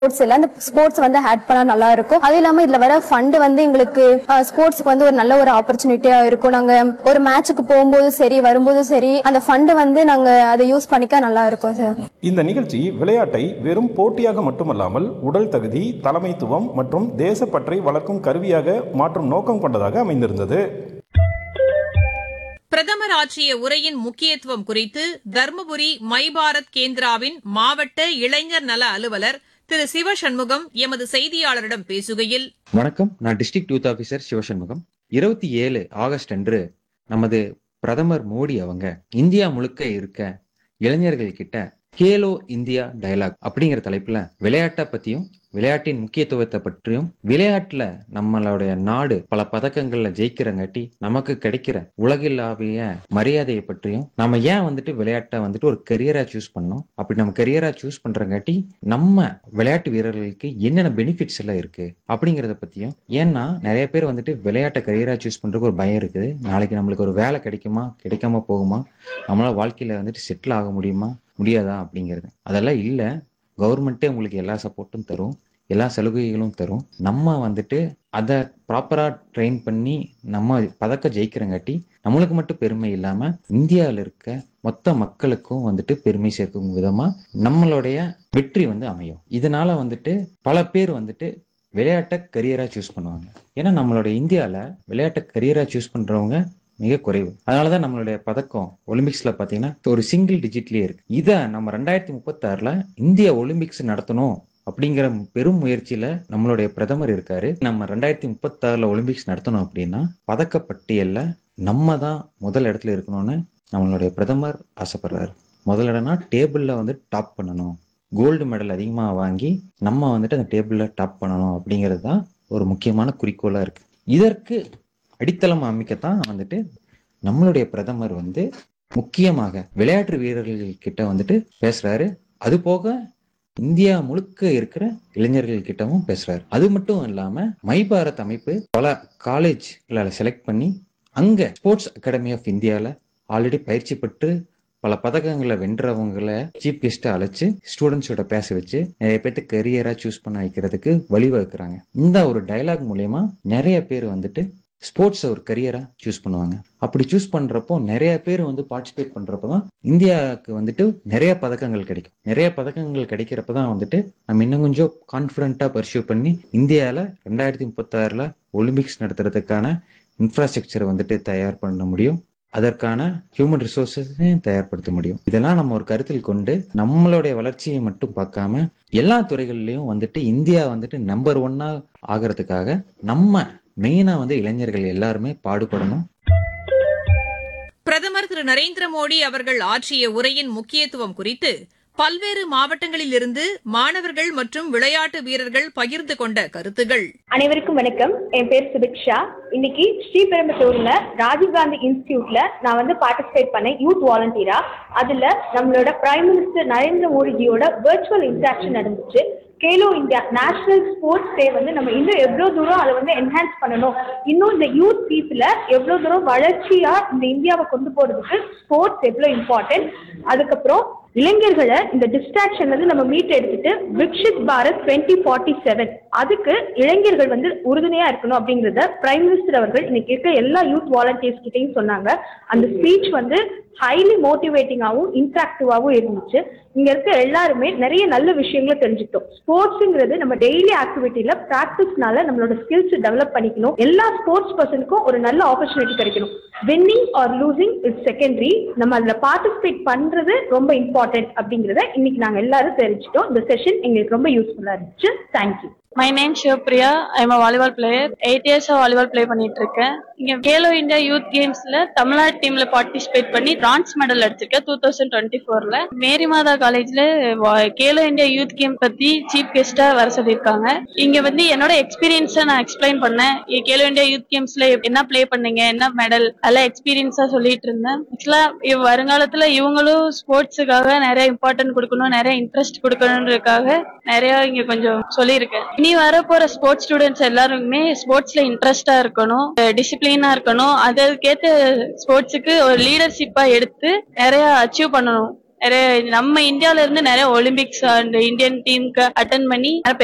sports இல்ல அந்த sports வந்து ஆட் பண்ணா நல்லா இருக்கும் அது இல்லாம இதுல வர ஃபண்ட் வந்து எங்களுக்கு ஸ்போர்ட்ஸ்க்கு வந்து ஒரு நல்ல ஒரு ஆப்பர்ச்சுனிட்டியா இருக்கும் நாங்க ஒரு மேட்சுக்கு போகும்போது சரி வரும்போது சரி அந்த ஃபண்ட் வந்து நாங்க அதை யூஸ் பண்ணிக்க நல்லா இருக்கும் சார் இந்த நிகழ்ச்சி விளையாட்டை வெறும் போட்டியாக மட்டுமல்லாமல் உடல் தகுதி தலைமைத்துவம் மற்றும் தேசப்பற்றை வளர்க்கும் கருவியாக மாற்றும் நோக்கம் கொண்டதாக அமைந்திருந்தது பிரதமர் ஆற்றிய உரையின் முக்கியத்துவம் குறித்து தருமபுரி மை பாரத் கேந்திராவின் மாவட்ட இளைஞர் நல அலுவலர் திரு சிவசண்முகம் எமது செய்தியாளரிடம் பேசுகையில் வணக்கம் நான் டிஸ்ட்ரிக்ட் யூத் ஆஃபீஸர் சிவசண்முகம் இருபத்தி ஏழு ஆகஸ்ட் அன்று நமது பிரதமர் மோடி அவங்க இந்தியா முழுக்க இருக்க இளைஞர்கள் கிட்ட கேலோ இந்தியா டயலாக் அப்படிங்கிற தலைப்புல விளையாட்டை பத்தியும் விளையாட்டின் முக்கியத்துவத்தை பற்றியும் விளையாட்டுல நம்மளுடைய நாடு பல பதக்கங்கள்ல ஜெயிக்கிறங்காட்டி நமக்கு கிடைக்கிற உலகில்லாவிய மரியாதையை பற்றியும் நம்ம ஏன் வந்துட்டு விளையாட்டை வந்துட்டு ஒரு கரியரா சூஸ் பண்ணோம் அப்படி நம்ம கரியரா சூஸ் பண்றங்காட்டி நம்ம விளையாட்டு வீரர்களுக்கு என்னென்ன பெனிஃபிட்ஸ் எல்லாம் இருக்கு அப்படிங்கறத பத்தியும் ஏன்னா நிறைய பேர் வந்துட்டு விளையாட்டை கரியரா சூஸ் பண்றதுக்கு ஒரு பயம் இருக்குது நாளைக்கு நம்மளுக்கு ஒரு வேலை கிடைக்குமா கிடைக்காம போகுமா நம்மளால வாழ்க்கையில வந்துட்டு செட்டில் ஆக முடியுமா முடியாதா அப்படிங்கிறது அதெல்லாம் இல்லை கவர்மெண்ட்டே உங்களுக்கு எல்லா சப்போர்ட்டும் தரும் எல்லா சலுகைகளும் தரும் நம்ம வந்துட்டு அதை ப்ராப்பரா ட்ரெயின் பண்ணி நம்ம பதக்க ஜெயிக்கிறங்காட்டி நம்மளுக்கு மட்டும் பெருமை இல்லாம இந்தியாவில் இருக்க மொத்த மக்களுக்கும் வந்துட்டு பெருமை சேர்க்கும் விதமா நம்மளுடைய வெற்றி வந்து அமையும் இதனால வந்துட்டு பல பேர் வந்துட்டு விளையாட்டை கரியரா சூஸ் பண்ணுவாங்க ஏன்னா நம்மளுடைய இந்தியால விளையாட்டை கரியரா சூஸ் பண்றவங்க மிக குறைவு அதனாலதான் நம்மளுடைய பதக்கம் ஒலிம்பிக்ஸ்ல பாத்தீங்கன்னா ஒரு சிங்கிள் டிஜிட்லயே இருக்கு இத நம்ம ரெண்டாயிரத்தி முப்பத்தி ஆறுல இந்திய ஒலிம்பிக்ஸ் நடத்தணும் அப்படிங்கிற பெரும் முயற்சியில நம்மளுடைய பிரதமர் இருக்காரு நம்ம ரெண்டாயிரத்தி முப்பத்தி ஆறுல ஒலிம்பிக்ஸ் நடத்தணும் அப்படின்னா பதக்க பட்டியல்ல நம்ம தான் முதல் இடத்துல இருக்கணும்னு நம்மளுடைய பிரதமர் ஆசைப்படுறாரு முதல் இடம்னா டேபிள்ல வந்து டாப் பண்ணணும் கோல்டு மெடல் அதிகமாக வாங்கி நம்ம வந்துட்டு அந்த டேபிளில் டாப் பண்ணணும் அப்படிங்கிறது தான் ஒரு முக்கியமான குறிக்கோளாக இருக்கு இதற்கு அடித்தளம் அமைக்கத்தான் வந்துட்டு நம்மளுடைய பிரதமர் வந்து முக்கியமாக விளையாட்டு வீரர்கள் கிட்ட வந்துட்டு பேசுறாரு அது போக இந்தியா முழுக்க இருக்கிற இளைஞர்கள் கிட்டவும் பேசுறாரு அது மட்டும் இல்லாம மை பாரத் அமைப்பு பல காலேஜ்களை செலக்ட் பண்ணி அங்க ஸ்போர்ட்ஸ் அகாடமி ஆஃப் இந்தியால ஆல்ரெடி பயிற்சி பெற்று பல பதக்கங்களை வென்றவங்களை சீஃப் கெஸ்ட்டை அழைச்சு ஸ்டூடெண்ட்ஸோட பேச வச்சு நிறைய பேர்த்து கரியரா சூஸ் பண்ண வைக்கிறதுக்கு வழிவகுக்கிறாங்க இந்த ஒரு டயலாக் மூலயமா நிறைய பேர் வந்துட்டு ஸ்போர்ட்ஸ் ஒரு கரியரா சூஸ் பண்ணுவாங்க அப்படி சூஸ் பண்றப்போ நிறைய பேர் வந்து பார்ட்டிசிபேட் பண்றப்போ தான் இந்தியாவுக்கு வந்துட்டு நிறைய பதக்கங்கள் கிடைக்கும் நிறைய பதக்கங்கள் கிடைக்கிறப்ப தான் வந்துட்டு நம்ம இன்னும் கொஞ்சம் கான்ஃபிடென்ட்டா பர்சியூ பண்ணி இந்தியாவில் ரெண்டாயிரத்தி முப்பத்தாறுல ஒலிம்பிக்ஸ் நடத்துறதுக்கான இன்ஃப்ராஸ்ட்ரக்சரை வந்துட்டு தயார் பண்ண முடியும் அதற்கான ஹியூமன் ரிசோர்ஸஸையும் தயார்படுத்த முடியும் இதெல்லாம் நம்ம ஒரு கருத்தில் கொண்டு நம்மளுடைய வளர்ச்சியை மட்டும் பார்க்காம எல்லா துறைகள்லயும் வந்துட்டு இந்தியா வந்துட்டு நம்பர் ஒன்னா ஆகிறதுக்காக நம்ம மெயினா வந்து இளைஞர்கள் எல்லாருமே பாடுபடணும் பிரதமர் திரு நரேந்திர மோடி அவர்கள் ஆற்றிய உரையின் முக்கியத்துவம் குறித்து பல்வேறு மாவட்டங்களில் இருந்து மாணவர்கள் மற்றும் விளையாட்டு வீரர்கள் பகிர்ந்து கொண்ட கருத்துகள் அனைவருக்கும் வணக்கம் என் பேர் சுபிக்ஷா இன்னைக்கு ஸ்ரீபெரும்புத்தூர்ல ராஜீவ்காந்தி இன்ஸ்டிடியூட்ல நான் வந்து பார்ட்டிசிபேட் பண்ணேன் யூத் வாலண்டியரா அதுல நம்மளோட பிரைம் மினிஸ்டர் நரேந்திர மோடிஜியோட வெர்ச்சுவல் இன்ட்ராக்ஷன் நடந்துச்சு Khelo India national sports day வந்து நம்ம இன்னும் எவ்வளோ தூரம் அதை வந்து என்ஹான்ஸ் பண்ணணும் இன்னும் இந்த யூத் பீப்புள எவ்வளோ தூரம் வளர்ச்சியா இந்த இந்தியாவை கொண்டு போறதுக்கு ஸ்போர்ட்ஸ் எவ்வளோ இம்பார்ட்டன்ட் அதுக்கப்புறம் இளைஞர்களை இந்த டிஸ்ட்ராக்ஷன்ல இருந்து நம்ம மீட் எடுத்துட்டு Viksit Bharat twenty forty seven அதுக்கு இளைஞர்கள் வந்து உறுதுணையா இருக்கணும் அப்படிங்கறத பிரைம் மினிஸ்டர் அவர்கள் இன்னைக்கு இருக்க எல்லா யூத் வாலண்டியர்ஸ் கிட்டையும் சொன்னாங்க அந்த ஸ்பீச் வந்து ஹைலி மோட்டிவேட்டிங்காகவும் இன்ட்ராக்டிவாகவும் இருந்துச்சு இங்க இருக்க எல்லாருமே நிறைய நல்ல விஷயங்களை தெரிஞ்சுக்கிட்டோம் ஸ்போர்ட்ஸுங்கிறது நம்ம டெய்லி ஆக்டிவிட்டியில ப்ராக்டிஸ்னால நம்மளோட ஸ்கில்ஸ் டெவலப் பண்ணிக்கணும் எல்லா ஸ்போர்ட்ஸ் பர்சனுக்கும் ஒரு நல்ல ஆப்பர்ச்சுனிட்டி கிடைக்கணும் winning or losing it's secondary நம்ம அதுல பார்ட்டிசிபேட் பண்றது ரொம்ப இம்பார்ட்டன்ட் அப்படிங்கறத இன்னைக்கு நாங்க எல்லாரும் தெரிஞ்சுட்டோம் இந்த செஷன் எங்களுக்கு ரொம்ப யூஸ்ஃபுல்லா இருந்துச்சு thank you my name Sivapriya I'm volleyball player eight இயர்ஸா வாலிபால் ப்ளே பண்ணிட்டு இருக்கேன் இங்க கேலோ இந்தியா யூத் கேம்ஸ்ல தமிழ்நாடு டீம்ல பார்ட்டிசிபேட் பண்ணி பிரான்ஸ் மெடல் அடிச்சிருக்கேன் டூ தௌசண்ட் டுவெண்ட்டி ஃபோர்ல மேரி மாதா காலேஜ்ல கேலோ இந்தியா யூத் கேம் பத்தி சீஃப் கெஸ்டா வர சொல்லியிருக்காங்க இங்க வந்து என்னோட எக்ஸ்பீரியன்ஸை நான் எக்ஸ்பிளைன் பண்ணேன் இ- கேலோ இந்தியா யூத் கேம்ஸ்ல என்ன ப்ளே பண்ணீங்க என்ன மெடல் அதெல்லாம் எக்ஸ்பீரியன்ஸா சொல்லிட்டு இருந்தேன் ஆக்சுவலா வருங்காலத்துல இவங்களும் ஸ்போர்ட்ஸுக்காக நிறைய இம்பார்ட்டன்ட் கொடுக்கணும் நிறைய இன்ட்ரெஸ்ட் கொடுக்கணுன்றதுக்காக நிறைய இங்க கொஞ்சம் சொல்லியிருக்கேன் இனி வரப்போற ஸ்போர்ட்ஸ் ஸ்டூடெண்ட்ஸ் எல்லாருமே ஸ்போர்ட்ஸ்ல இன்ட்ரெஸ்டா இருக்கணும் டிசிப்ளினா இருக்கணும் அதுக்கேத்த ஸ்போர்ட்ஸுக்கு ஒரு லீடர்ஷிப்பா எடுத்து நிறைய அச்சீவ் பண்ணணும் நிறைய நம்ம இந்தியால இருந்து நிறைய ஒலிம்பிக்ஸ் அண்ட் இந்தியன் டீமுக்கு அட்டன் பண்ணி நிறைய